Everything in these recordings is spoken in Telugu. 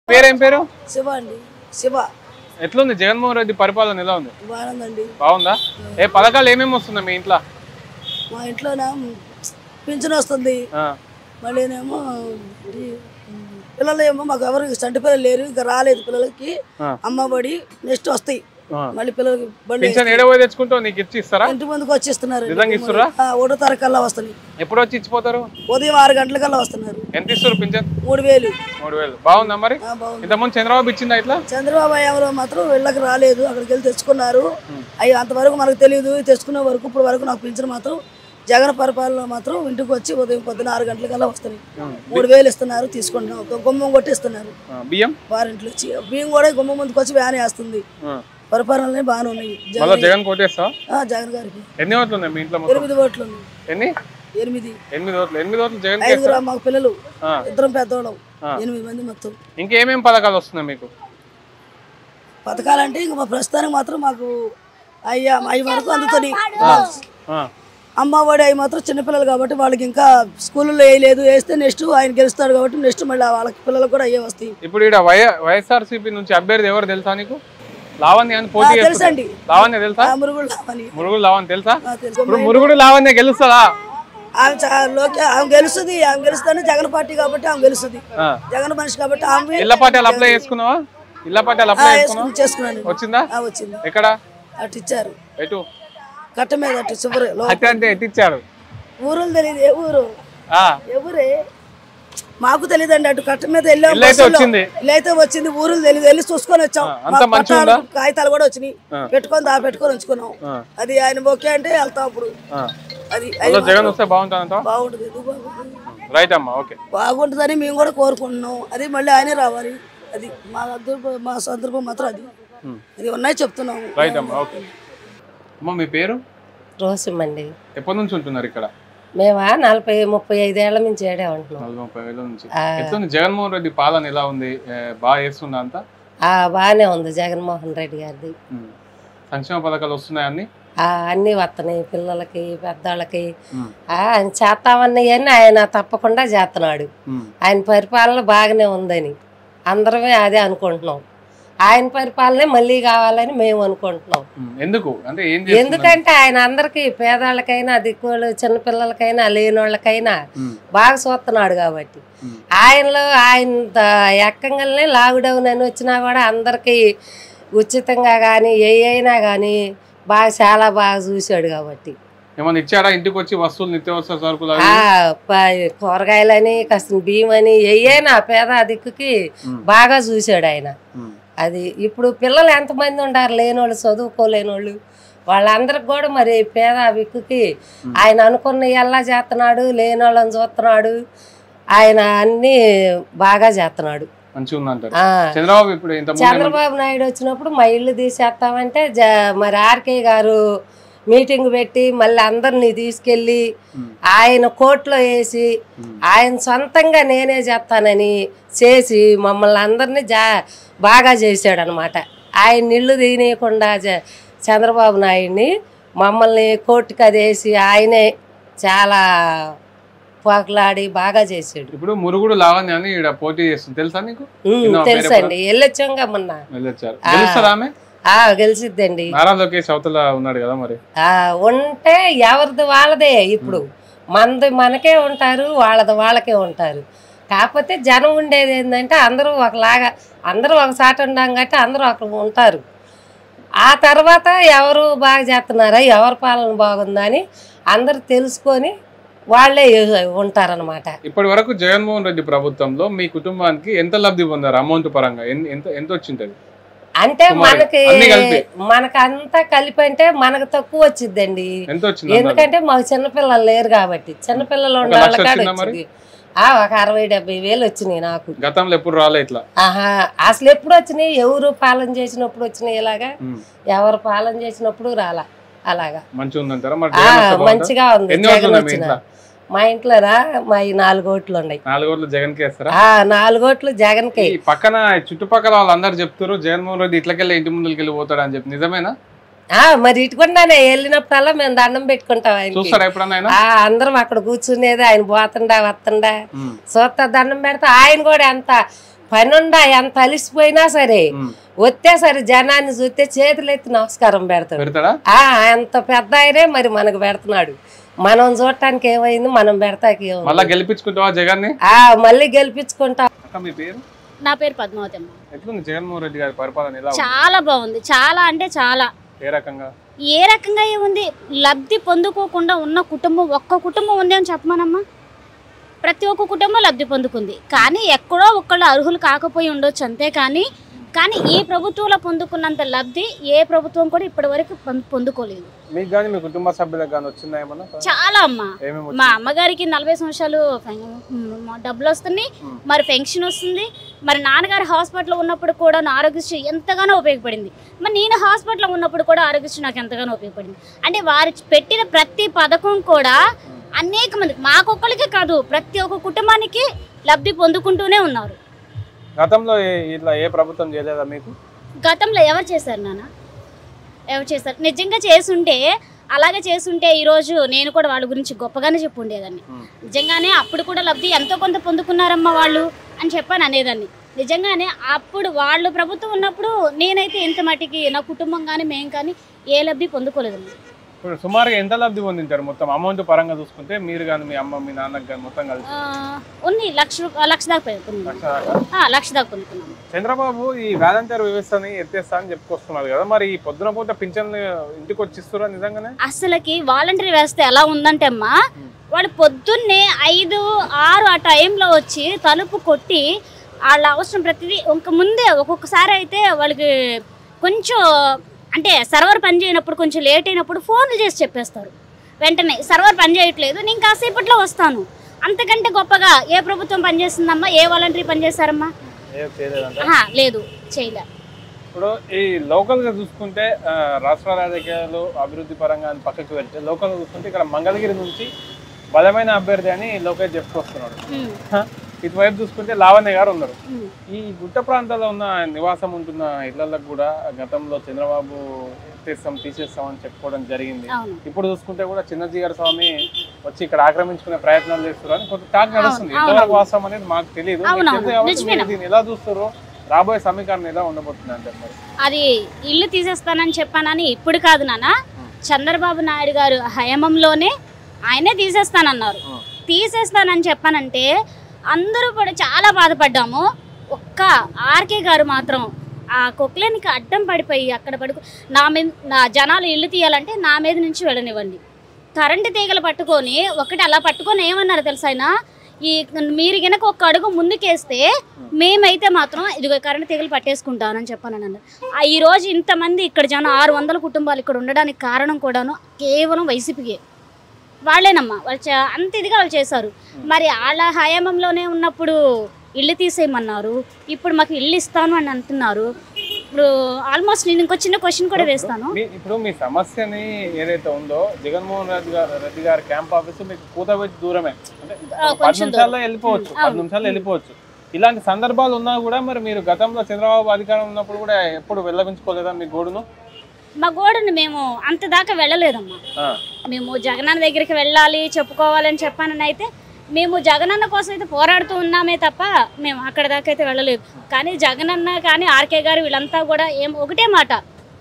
పేరేం పేరు శివ అండి శివ ఎట్లుంది జగన్మోహన్ రెడ్డి పరిపాలన ఎలా ఉంది బాగుందండి బాగుందా ఏ పథకాలు ఏమేమి వస్తున్నాయి మీ ఇంట్లో మా ఇంట్లోనే పింఛన్ వస్తుంది ఆ, మళ్ళీనేమో ఈ పిల్లలు ఏమో మాకు ఎవరు చంటి పిల్లలు లేరు ఇంకా రాలేదు పిల్లలకి ఆ. అమ్మబడి నెక్స్ట్ వస్తాయి ఆ. మళ్ళీ పిల్లలకి బండి పింఛన్ ఏడో పోయి తెచ్చుకుంటావు నీకు ఇచ్చి ఇస్తారా ఇంటి ముందుకు వచ్చి ఇస్తున్నారు నిజంగా ఇస్తుర్రా? ఆ, ఒకటో తారీఖు కల్లా వస్తున్నాయి ఎప్పుడు వచ్చి ఇచ్చిపోతారు ఉదయం ఆరు గంటలకల్లా వస్తున్నారు ఎంత ఇస్తారు పింఛన్ మూడు వేలు మూడు వేలు బాగుందా మరి ఆ, బాగుంది ఇంతకుముందు చంద్రబాబు ఇచ్చిందా ఇట్లా చంద్రబాబు ఎవరో మాత్రం వీళ్ళకి రాలేదు అక్కడికి వెళ్ళి తెచ్చుకున్నారు అవి అంతవరకు మనకు తెలియదు తెచ్చుకునే వరకు ఇప్పుడు వరకు నాకు పింఛన్ మాత్రం జగన్ పరిపాలన మాత్రం ఇంటికి వచ్చి ఉదయం పొద్దున ఆరు గంటలకల్లా వస్తున్నాయి మూడు వేలు ఇస్తున్నారు తీసుకుంటున్నాం ఒక గుమ్మం కొట్టి ఇస్తున్నారు ఆ, బియ్యం వారింట్లో వచ్చి బియ్యం కూడా గుమ్మం ముందుకు వచ్చి వ్యాన్ వేస్తుంది ఆ. పరిపాలనలే బాగానే ఉన్నాయి జగన్ మళ్ళీ జగన్ కొట్టేస్తావా ఆ, జగన్ గారికి ఎన్ని ఓట్లు ఉన్నాయి మీ ఇంట్లో మొత్తం ఎనిమిది ఓట్లు ఉన్నాయి ఎన్ని ఎనిమిది ఎనిమిది ఓట్లు ఎనిమిది ఓట్లు జగన్ ఐదుగురు మాకు పిల్లలు ఆ. ఇద్దరం పెద్దోళ్ళం ఆ. ఎనిమిది మంది మొత్తం ఇంకేమేం పథకాలు వస్తున్నాయి మీకు పథకాలంటే ఇంక మా ప్రస్తుతానికి మాత్రం మాకు అయ్యా అవి వరకు అందుతుంది ఆ, అమ్మ ఒడి అవి మాత్రం చిన్నపిల్లలు కాబట్టి వాళ్ళకి ఇంకా స్కూల్లో వేయలేదు వేస్తే నెక్స్ట్ ఆయన గెలుస్తాడు కాబట్టి నెక్స్ట్ మళ్ళీ వాళ్ళకి పిల్లలకు కూడా అయ్యే వస్తాయి ఇప్పుడు ఇక్కడ వై వైఎస్ఆర్సీపీ నుంచి అభ్యర్థి ఎవరు తెలుసా నీకు లావణ్య అని పోటీ ఆ, చేస్తుంది తెలుసండి లావణ్య తెలుసా ఆ మురుగుళ్ళు అని మురుగుడు లావణ్య తెలుసా ఆ, తెలుసు ఇప్పుడు మురుగుడు లావణ్య గెలుస్తుందా ఆమె చా- లోకే ఆమె గెలుస్తుంది ఆమె గెలుస్తానే జగన్ పార్టీ కాబట్టి ఆమె గెలుస్తుంది ఆ. జగన్ మనిషి కాబట్టి ఆమె ఇళ్ల పట్టాలు అప్లై చేసుకున్నావా ఇళ్ల పట్టాలు ఆ, అప్లై చేసుకున్నావా వేసుకుని చేసుకున్నాను వచ్చిందా ఆ, వచ్చింది ఎక్కడ అటు ఇచ్చారు ఎటు కట్ట మీద అటు చివరి లో అట్టి అంటే ఎటు ఇచ్చారు ఊరులు తెలియదు ఏ ఊరు ఆ, ఎవరే మాకు తెలియదండి అటు కట్ట మీద వెళ్ళాం ఇల్లు అయితే బస్సులో. వచ్చింది. ఇల్లు అయితే వచ్చింది ఊరులు తెలియదు వెళ్ళి చూసుకొని వచ్చాం ఆ, అంతా మాకు మంచిగా పట్టాలు, కాగితాలు కూడా వచ్చినాయి ఆ. పెట్టుకొని దా పెట్టుకొని ఉంచుకున్నాం ఆ, అది ఆయన ఓకే అంటే వెళ్తాం అప్పుడు ఆ. అది మళ్ళీ జగన్ వస్తే బాగుంటుందంట బాగుంటుంది ఎందుకు బాగుంటుంది రైట్ అమ్మా ఓకే బాగుంటుందని మేము కూడా కోరుకుంటున్నాం అది మళ్ళీ ఆయనే రావాలి అది మా అదృపం మా సందర్భం మాత్రం అది ఇది ఉన్నాయి చెప్తున్నాము రైట్ అమ్మా ఓకే అమ్మ మీ పేరు రోసమండి ఎప్పటి నుంచి ఉంటున్నారు ఇక్కడ మేమా నలభై ముప్పై ఐదేళ్ల నుంచి ఏడే ఉంటున్నాం నలభై ముప్పై వేల నుంచి ఆ. ఎట్లుంది జగన్మోహన్ రెడ్డి పాలన ఎలా ఉంది ఏ, బాగా చేస్తుందా అంతా ఆ, బాగానే ఉంది జగన్మోహన్ రెడ్డి గారిది ఉమ్. సంక్షేమ పథకాలు వస్తున్నాయని ఆ, అన్నీ వస్తున్నాయి పిల్లలకి పెద్దవాళ్ళకి ఆ, ఆయన చేస్తామన్నవి అని ఆయన తప్పకుండా చేస్తున్నాడు ఆయన పరిపాలన బాగానే ఉందని అందరమే అదే అనుకుంటున్నాం ఆయన పరిపాలనే మళ్ళీ కావాలని మేము అనుకుంటున్నాం ఎందుకు అంటే ఏం చేస్తుంది ఎందుకంటే ఆయన అందరికీ పేదవాళ్ళకైనా దిక్కువలు చిన్నపిల్లలకైనా లేనోళ్ళకైనా బాగా చూస్తున్నాడు కాబట్టి ఆయనలో ఆయన ద- ఎక్కంగానే లాక్డౌన్ అని వచ్చినా కూడా అందరికీ ఉచితంగా కానీ ఏ అయినా కానీ బాగా చాలా బాగా చూశాడు కాబట్టి ఏమన్నా ఇచ్చాడా ఇంటికి వచ్చి వస్తువులు నిత్యావసర సరుకులు అవి? ఆ ప- కూరగాయలని కాస్త బియ్యం అని ఏయైనా పేద దిక్కుకి బాగా చూశాడు ఆయన ఉమ్. అది ఇప్పుడు పిల్లలు ఎంతమంది ఉంటారు లేనోళ్ళు చదువుకోలేనోళ్ళు వాళ్ళందరికి కూడా మరి పేద విక్కుకి ఆయన అనుకున్న ఎలా చేస్తున్నాడు లేనోళ్ళని చూస్తున్నాడు ఆయన అన్ని బాగా చేస్తున్నాడు మంచిగా ఉందంటారు ఆ చంద్రబాబు ఇప్పుడు ఇంత చంద్రబాబు నాయుడు వచ్చినప్పుడు మా ఇల్లు తీసేస్తామంటే జ మరి ఆర్కే గారు మీటింగ్ పెట్టి మళ్ళీ అందరినీ తీసుకెళ్ళి ఆయన కోర్టులో వేసి ఆయన సొంతంగా నేనే చేస్తానని చేసి మమ్మల్ని అందరినీ జా బాగా చేశాడు అనమాట ఆయన ఇల్లు తీయకుండా జ- చంద్రబాబు నాయుడిని మమ్మల్ని కోర్టుకి అదేసి ఆయనే చాలా పోకలాడి బాగా చేశాడు ఇప్పుడు మురుగుడు లావణ్య అని ఇక్కడ పోటీ చేస్తుంది తెలుసా నీకు ఉమ్, విన్నావా పేరు తెలుసండి వెళ్ళొచ్చాంగా మొన్న వెళ్ళొచ్చారు గెలుస్తుందా ఆమె ఆ గెలిచిద్దండి నారా లోకేష్ అవతల ఉన్నాడు కదా మరి ఆ ఉంటే ఎవరిది వాళ్ళదే ఇప్పుడు మనది మనకే ఉంటారు వాళ్ళది వాళ్ళకే ఉంటారు కాకపోతే జనం ఉండేది ఏంటంటే అందరూ ఒకలాగా అందరూ ఒకసాట ఉండాం కాబట్టి అందరూ ఒక ఉంటారు ఆ తర్వాత ఎవరు బాగా చేస్తున్నారా ఎవరి పాలన బాగుందా అని అందరూ తెలుసుకొని వాళ్ళే ఉంటారనమాట ఇప్పటి వరకు జగన్మోహన్ రెడ్డి ప్రభుత్వంలో మీ కుటుంబానికి ఎంత లబ్ధి పొందారు అమౌంట్ పరంగా ఎన్- ఎంత ఎంత వచ్చింటది అంటే సుమారు మనకి అన్ని కలిపి. మనకు అంతా కలిపి అంటే మనకు తక్కువ వచ్చిద్దండి ఎంత వచ్చింది అందాజు? ఎందుకంటే మాకు చిన్నపిల్లలు లేరు కాబట్టి చిన్నపిల్లలు ఒక ఉన్న లక్ష వాళ్ళ కాడ వచ్చిందా మరి? వచ్చింది ఆ ఒక అరవై డెబ్బై వేలు వచ్చినాయి నాకు గతంలో ఎప్పుడు రాలే ఇట్లా ఆహా అసలు ఎప్పుడు వచ్చినాయి ఎవరు పాలన చేసినప్పుడు వచ్చినాయి ఇలాగా ఉమ్. ఎవరు పాలన చేసినప్పుడు రాలా అలాగా మంచిగా ఉందంటారా మరి ఆ జగన్ వస్తే బాగుంటుందా? మంచిగా ఉంది ఎన్ని జగన్ ఓట్లు ఉన్నాయి మీ వచ్చిన ఇంట్లో మా ఇంట్లోనా మా ఈ నాలుగు ఓట్లు ఉన్నాయి నాలుగు ఓట్లు జగన్ కి వేస్తారా ఆ నాలుగు ఓట్లు జగన్ కి ఈ పక్కన చుట్టుపక్కల వాళ్ళందరూ చెప్తారు జగన్మోహన్ రెడ్డి ఇట్లకెళ్ళి ఇంటి ముందుకెళ్ళి వెళ్ళి పోతాడు అని చెప్పి నిజమేనా ఆ మరి ఇటుకుండానే వెళ్ళినప్పుడల్లా మేము దండం పెట్టుకుంటాం ఆయనకి చూస్తారా ఎప్పుడన్నా ఆయన ఆ అందరం అక్కడ కూర్చునేది ఆయన పోతుండా వస్తుండా ఉమ్. సొత్త దండం పెడితే ఆయన కూడా ఎంత పనుండా ఎంత అలిసిపోయినా సరే ఉమ్. వస్తే సరే జనాన్ని చూస్తే చేతులు ఎత్తి నమస్కారం పెడతాడు పెడతాడా ఆ అంత పెద్ద ఆయనే మరి మనకు పెడుతున్నాడు మనం చూడటానికి ఏమైంది మనం పెడతాకి ఏమైంది మళ్ళా గెలిపించుకుంటావా జగన్ ని ఆ మళ్ళీ గెలిపించుకుంటా అక్క మీ పేరు నా పేరు పద్మావతి అమ్మ ఎట్లుంది జగన్మోహన్ రెడ్డి గారి పరిపాలన ఎలా ఉంది చాలా బాగుంది చాలా అంటే చాలా ఏ రకంగా ఏ రకంగా ఏముంది లబ్ధి పొందుకోకుండా ఉన్న కుటుంబం ఒక్క కుటుంబం ఉంది అని చెప్పమనమ్మా ప్రతి ఒక్క కుటుంబం లబ్ధి పొందుకుంది కానీ ఎక్కడో ఒక్కళ్ళు అర్హులు కాకపోయి ఉండొచ్చు అంతే కానీ కానీ ఈ ప్రభుత్వంలో పొందుకున్నంత లబ్ధి ఏ ప్రభుత్వం కూడా ఇప్పటివరకు పొంద- పొందుకోలేదు మీకు కానీ మీ కుటుంబ సభ్యులకు కానీ వచ్చిందా ఏమన్నా చాలా అమ్మా ఏమేమి మా అమ్మగారికి నలభై సంవత్సరాలు ఫెన్- మ్, డబ్బులు వస్తున్నాయి మరి పెన్షన్ వస్తుంది మరి నాన్నగారు హాస్పిటల్లో ఉన్నప్పుడు కూడా నా ఆరోగ్యశ్రీ ఎంతగానో ఉపయోగపడింది మరి నేను హాస్పిటల్లో ఉన్నప్పుడు కూడా ఆరోగ్యశ్రీ నాకు ఎంతగానో ఉపయోగపడింది అంటే వారు పెట్టిన ప్రతి పథకం కూడా అనేక మంది మాకొక్కరికే కాదు ప్రతి ఒక్క కుటుంబానికి లబ్ధి పొందుకుంటూనే ఉన్నారు గతంలో ఏ- ఇట్లా ఏ ప్రభుత్వం చేయలేదా మీకు గతంలో ఎవరు చేశారు నాన్న ఎవరు చేశారు నిజంగా చేసుంటే అలాగే చేసుంటే ఈరోజు నేను కూడా వాళ్ళ గురించి గొప్పగానే చెప్పు ఉండేదాన్ని నిజంగానే అప్పుడు కూడా లబ్ధి ఎంతో కొంత పొందుకున్నారమ్మా వాళ్ళు అని చెప్పాను అనేదాన్ని నిజంగానే అప్పుడు వాళ్ళు ప్రభుత్వం ఉన్నప్పుడు నేనైతే ఇంత మటుకి నా కుటుంబం కానీ మేము కానీ ఏ లబ్ధి పొందుకోలేదమ్మా ఇప్పుడు సుమారుగా ఎంత లబ్ధి పొందింటారు మొత్తం అమౌంట్ పరంగా చూసుకుంటే మీరు కానీ మీ అమ్మ మీ నాన్నకి కానీ మొత్తం కలిసి ఆ, ఉంది లక్ష రూప- లక్ష దాకా పొందుకున్నాం లక్ష దాకా ఆ, లక్ష దాకా పొందుకున్నాం చంద్రబాబు ఈ వాలంటీర్ వ్యవస్థని ఎత్తేస్తా అని చెప్పుకొస్తున్నారు కదా మరి ఈ పొద్దున పూట పింఛన్ ఇంటికి వచ్చి ఇస్తారా నిజంగానే అసలుకి వాలంటరీ వ్యవస్థ ఎలా ఉందంటే అమ్మా వాడు పొద్దున్నే ఐదు ఆరు ఆ టైంలో వచ్చి తలుపు కొట్టి వాళ్ళ అవసరం ప్రతిదీ ఒక ముందే ఒక్కొక్కసారి అయితే వాళ్ళకి కొంచెం అంటే సర్వర్ పని చేయనప్పుడు కొంచెం లేట్ అయినప్పుడు ఫోన్లు చేసి చెప్పేస్తారు వెంటనే సర్వర్ పని చేయట్లేదు నేను కాసేపట్లో వస్తాను అంతకంటే గొప్పగా ఏ ప్రభుత్వం పనిచేస్తుందమ్మా ఏ వాలంటరీ పనిచేస్తారమ్మా ఏం చేయలేదంట ఆహా, లేదు చేయలే ఇప్పుడు ఈ లోకల్ గా చూసుకుంటే ఆ, రాష్ట్ర రాజకీయాలు అభివృద్ధి పరంగా అని పక్కకి వెళ్తే లోకల్ గా చూసుకుంటే ఇక్కడ మంగళగిరి నుంచి బలమైన అభ్యర్థి అని లోకేష్ చెప్పుకొస్తున్నాడు ఉమ్, హ, ఇటువైపు చూసుకుంటే లావణ్య గారు ఉన్నారు ఉమ్. ఈ గుట్ట ప్రాంతాల్లో ఉన్న నివాసం ఉంటున్న ఇళ్లకు కూడా గతంలో చంద్రబాబు తీస్తాం తీసేస్తాం అని చెప్పుకోవడం జరిగింది అవును ఇప్పుడు చూసుకుంటే కూడా చిన్నజీగారి స్వామి వచ్చి ఇక్కడ ఆక్రమించుకునే ప్రయత్నాలు చేస్తున్నారు అని కొంత టాక్ నడుస్తుంది అవును, ఎంతవరకు వాస్తవం అనేది మాకు తెలియదు మీకు అవును, తెలుసు కాబట్టి నిజమేనా? మీరు దీన్ని ఎలా చూస్తారో రాబోయే సమీకరణ ఎలా ఉండబోతుంది అంటే మరి అది ఇల్లు తీసేస్తానని చెప్పానని ఇప్పుడు కాదు నాన్న చంద్రబాబు నాయుడు గారు హయమంలోనే ఆయనే తీసేస్తానన్నారు Hmm. తీసేస్తానని చెప్పానంటే అందరూ కూడా చాలా బాధపడ్డాము ఒక్క ఆర్కే గారు మాత్రం ఆ కొక్లేనికి అడ్డం పడిపోయి అక్కడ పడుకు నా మీద నా జనాలు ఇల్లు తీయాలంటే నా మీద నుంచి వెళ్ళనివ్వండి కరెంటు తీగలు పట్టుకొని ఒకటి అలా పట్టుకొని ఏమన్నారు తెలుసా ఆయన ఈ మీరు గనక ఒక్క అడుగు ముందుకేస్తే మేమైతే మాత్రం ఇదిగో కరెంటు తీగలు పట్టేసుకుంటానని చెప్పాను అన్నారు ఆ ఈ రోజు ఇంతమంది ఇక్కడ జనం ఆరు వందల కుటుంబాలు ఇక్కడ ఉండడానికి కారణం కూడాను కేవలం వైసీపీకే వాళ్ళేనమ్మా వాళ్ళు చే- అంత ఇదిగా వాళ్ళు చేశారు మరి వాళ్ళ హయాంలోనే ఉన్నప్పుడు ఇల్లు తీసేయమన్నారు ఇప్పుడు మాకు ఇల్లు ఇస్తాను అని అంటున్నారు ఇప్పుడు ఆల్మోస్ట్ నేను ఇంకో చిన్న క్వశ్చన్ కూడా వేస్తాను మీ ఇప్పుడు మీ సమస్యని ఏదైతే ఉందో జగన్మోహన్ రెడ్డి గారు రెడ్డి గారి క్యాంప్ ఆఫీస్ మీకు కూతబెట్టి దూరమే అంటే ఆ, పది కొంచెం నిమిషాల్లో దూరం. వెళ్ళిపోవచ్చు ఉమ్, పది అవును. నిమిషాల్లో వెళ్ళిపోవచ్చు ఇలాంటి సందర్భాలు ఉన్నా కూడా మరి మీరు గతంలో చంద్రబాబు అధికారం ఉన్నప్పుడు కూడా ఎప్పుడు వెళ్ళవించుకోలేదా మీ గోడును మా గోడని మేము అంత దాకా వెళ్ళలేదమ్మా ఆ, మేము జగనన్న దగ్గరికి వెళ్ళాలి చెప్పుకోవాలని చెప్పానని అయితే మేము జగనన్న కోసం అయితే పోరాడుతూ ఉన్నామే తప్ప మేము అక్కడ దాకా అయితే వెళ్ళలేదు కానీ జగనన్న కానీ ఆర్కే గారు వీళ్ళంతా కూడా ఏం ఒకటే మాట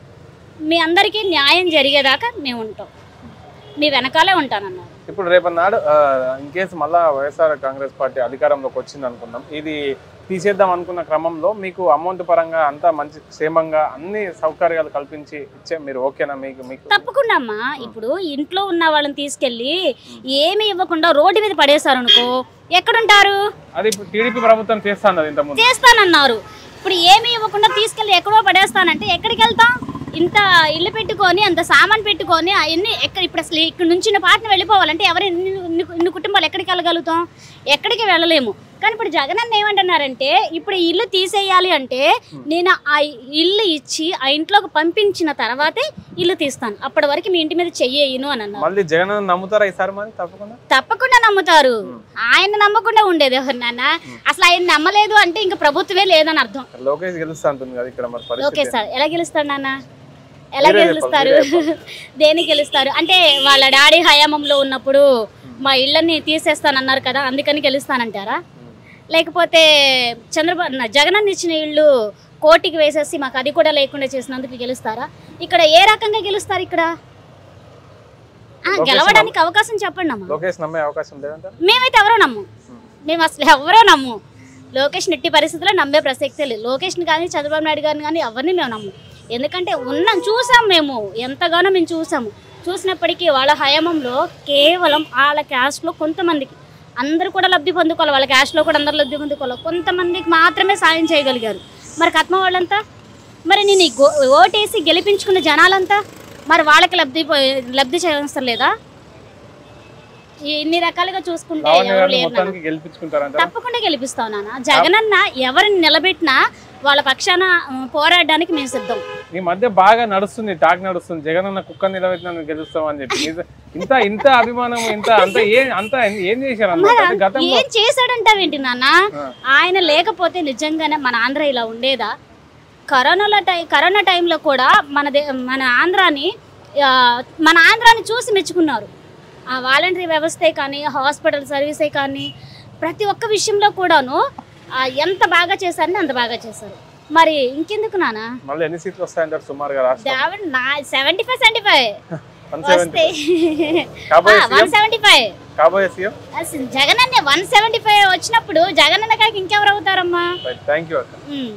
మీ అందరికీ న్యాయం జరిగేదాకా మేము ఉంటాం మీ వెనకాలే ఉంటానన్నారు ఇప్పుడు రేపన్నాడు ఇన్ కేసు మళ్ళా వైఎస్ఆర్ కాంగ్రెస్ పార్టీ అధికారంలోకి వచ్చింది అనుకుందాం ఇది తీసేద్దాం అనుకున్న క్రమంలో మీకు అమౌంట్ పరంగా అంతా మంచి క్షేమంగా అన్ని సౌకర్యాలు కల్పించి ఇచ్చే మీరు ఓకేనా మీకు మీకు తప్పకుండా అమ్మా ఇప్పుడు ఇంట్లో ఉన్న వాళ్ళని తీసుకెళ్ళి ఏమీ ఇవ్వకుండా రోడ్డు మీద పడేశారు అనుకో ఎక్కడుంటారు అది ఇప్పుడు టీడీపీ ప్రభుత్వం చేస్తాను ఇంతకుముందు చేస్తానన్నారు ఇప్పుడు ఏమీ ఇవ్వకుండా తీసుకెళ్ళి ఎక్కడో పడేస్తానంటే ఎక్కడికి వెళ్తాం ఇంత ఇల్లు పెట్టుకొని అంత సామాన్ పెట్టుకొని అవన్నీ ఎక్కడ ఇప్పుడు అసలు ఇక్కడ నుంచి ఇన్ని పాటను వెళ్ళిపోవాలంటే ఎవరు ఇన్ని ఇన్ని- ఇన్ని కుటుంబాలు ఎక్కడికి వెళ్ళగలుగుతాం ఎక్కడికి వెళ్ళలేము కానీ ఇప్పుడు జగన్ అన్న ఏమంటున్నారంటే ఇప్పుడు ఈ ఇల్లు తీసేయాలి అంటే నేను ఆ ఇల్లు ఇచ్చి ఆ ఇంట్లోకి పంపించిన తర్వాతే ఇల్లు తీస్తాను అప్పటి వరకు మీ ఇంటి మీద చెయ్యను అని అన్నారు మళ్ళీ జగన్ అన్న నమ్ముతారా ఈసారి మరి తప్పకుండా తప్పకుండా నమ్ముతారు ఆయన నమ్మకుండా ఉండేది ఎవరు నాన్న అసలు ఆయన నమ్మలేదు అంటే ఇంకా ప్రభుత్వమే లేదని అర్థం లోకేష్ గెలుస్తా అంటుంది కదా ఇక్కడ మరి ఓకే పరిస్థితి సార్ ఎలా గెలుస్తాడు నాన్న ఎలా మీరే గెలుస్తారు చెప్పాలి, దేనికి గెలుస్తారు అంటే వాళ్ళ డాడీ హయామంలో ఉన్నప్పుడు మా ఇళ్ళని తీసేస్తానన్నారు కదా అందుకని గెలుస్తానంటారా లేకపోతే చంద్రబాబు జగనన్న ఇచ్చిన ఇళ్ళు కోటికి వేసేసి మాకు అది కూడా లేకుండా చేసినందుకు గెలుస్తారా ఇక్కడ ఏ రకంగా గెలుస్తారు ఇక్కడ ఆ, లోకేష్ గెలవడానికి అవకాశం చెప్పండి అమ్మా లోకేష్ నమ్మే అవకాశం లేదంటారు మేమైతే ఎవరో నమ్ము మేము అసలు ఎవరో నమ్ము లోకేష్ ఎట్టి పరిస్థితుల్లో నమ్మే ప్రసక్తే లేదు లోకేష్ని కానీ చంద్రబాబు నాయుడు గారిని కానీ ఎవరిని మేము నమ్ము ఎందుకంటే ఉన్నాం చూసాం మేము ఎంతగానో మేము చూసాము చూసినప్పటికీ వాళ్ళ హయామంలో కేవలం వాళ్ళ క్యాస్ట్లో కొంతమందికి అందరూ కూడా లబ్ధి పొందుకోవాలి వాళ్ళ క్యాస్ట్లో కూడా అందరూ లబ్ధి పొందుకోవాలి కొంతమందికి మాత్రమే సాయం చేయగలిగారు మరి కత్మ వాళ్ళంతా మరి నేను ఈ గో- ఓటేసి గెలిపించుకున్న జనాలంతా మరి వాళ్ళకి లబ్ధి పొ- లబ్ధి చేయవసరం లేదా ఈ ఇన్ని రకాలుగా చూసుకుంటే లావణ్య ఎవరు గారిని లేరు నాన్న. మొత్తానికి గెలిపించుకుంటారంటారు తప్పకుండా గెలిపిస్తాం నాన్న జగనన్న ఎవరిని నిలబెట్టినా వాళ్ళ పక్షాన ఆ, పోరాడడానికి మేము సిద్ధం ఈ మధ్య బాగా నడుస్తుంది టాక్ నడుస్తుంది జగన్ అన్న కుక్క నిలబెట్టిన గెలుస్తాం అని చెప్పి నిజ- ఇంత ఇంత అభిమానం ఇంత అంత ఏ అంత ఏం చేశారు అన్నమాట అంటే గతంలో ఏం చేశాడంటావేంటి నాన్న ఆ. ఆయన లేకపోతే నిజంగానే మన ఆంధ్ర ఇలా ఉండేదా కరోనాలో టై కరోనా టైంలో కూడా మన దే మన ఆంధ్రాని ఆ, మన ఆంధ్రాని చూసి మెచ్చుకున్నారు ఆ వాలంటరీ వ్యవస్థే కానీ హాస్పిటల్ సర్వీసే కానీ ప్రతి ఒక్క విషయంలో కూడాను ఆ, ఎంత బాగా చేశారని అంత బాగా చేశారు మరి ఇంకెందుకు నాన్న మళ్ళీ ఎన్ని సీట్లు వస్తాయంటారు సుమారుగా రాష్ట్రం డావిడ్ నా seventy five seventy five one seventy వస్తే కాబోయే వన్ సీఎం సెవెంటీ ఫైవ్ కాబోయే సీఎం జగన్ అన్న వన్ సెవెంటీ ఫైవ్ వచ్చినప్పుడు జగన్ అన్న కాక ఇంకెవరు అవుతారమ్మా థ్యాంక్ యూ అక్క ఉమ్.